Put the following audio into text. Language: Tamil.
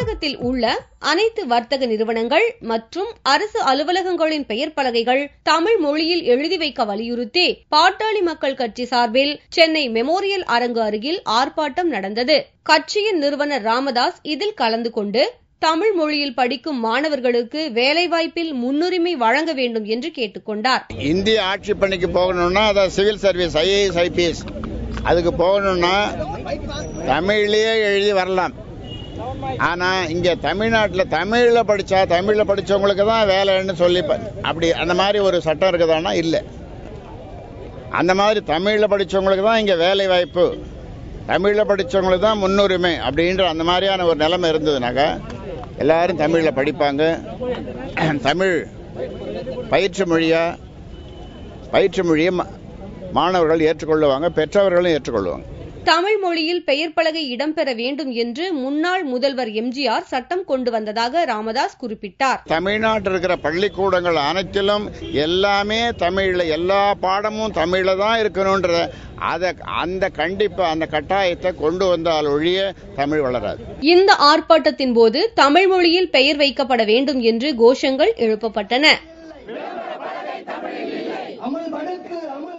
தமிழகத்தில் உள்ள அனைத்து வர்த்தக நிறுவனங்கள் மற்றும் அரசு அலுவலகங்களின் பெயர் பலகைகள் தமிழ் மொழியில் எழுதி வைக்க வலியுறுத்தி பாட்டாளி மக்கள் கட்சி சார்பில் சென்னை மெமோரியல் அரங்கு அருகில் ஆர்ப்பாட்டம் நடந்தது கட்சியின் நிறுவனர் ராமதாஸ் இதில் கலந்து கொண்டு தமிழ் மொழியில் படிக்கும் மாணவர்களுக்கு வேலைவாய்ப்பில் முன்னுரிமை வழங்க வேண்டும் என்று கேட்டுக்கொண்டார் இந்திய ஆட்சி பணிக்கு போகணும்னா அதான் சிவில் சர்வீஸ் ஐஏஎஸ் ஐபிஎஸ் அதுக்கு போகணும்னா தமிழ்லயே எழுதி வரலாம் ஆனா இங்க தமிழ்நாட்டில் தமிழ்ல படிச்சா தமிழ்ல படிச்சவங்களுக்கு தான் வேலைன்னு சொல்லி ப- அப்படி அந்த மாதிரி ஒரு சட்டம் இருக்குதானா இல்லை அந்த மாதிரி தமிழ்ல படிச்சவங்களுக்கு தான் இங்க வேலை வாய்ப்பு தமிழ்ல படிச்சவங்களுக்கு தான் முன்னுரிமை அப்படின்ற அந்த மாதிரியான ஒரு நிலைமை இருந்ததுனாக்கா எல்லாரும் தமிழ்ல படிப்பாங்க தமிழ் பயிற்று மொழியா பயிற்று மொழியை மா- மாணவர்கள் ஏற்றுக்கொள்ளுவாங்க பெற்றவர்களும் ஏற்றுக்கொள்வாங்க தமிழ் மொழியில் பெயர் பலகை இடம்பெற வேண்டும் என்று முன்னாள் முதல்வர் எம்ஜிஆர் சட்டம் கொண்டு வந்ததாக ராமதாஸ் குறிப்பிட்டார் தமிழ்நாட்டில் இருக்கிற பள்ளிக்கூடங்கள் அனைத்திலும் எல்லாமே தமிழ்ல எல்லா பாடமும் தமிழ்ல தான் இருக்கணுன்ற அதை அந்த கண்டிப்பை அந்த கட்டாயத்தை கொண்டு வந்தால் ஒழிய தமிழ் வளராது இந்த ஆர்ப்பாட்டத்தின் போது தமிழ் மொழியில் பெயர் வைக்கப்பட வேண்டும் என்று கோஷங்கள் எழுப்பப்பட்டன அமல்படுத்து அமல்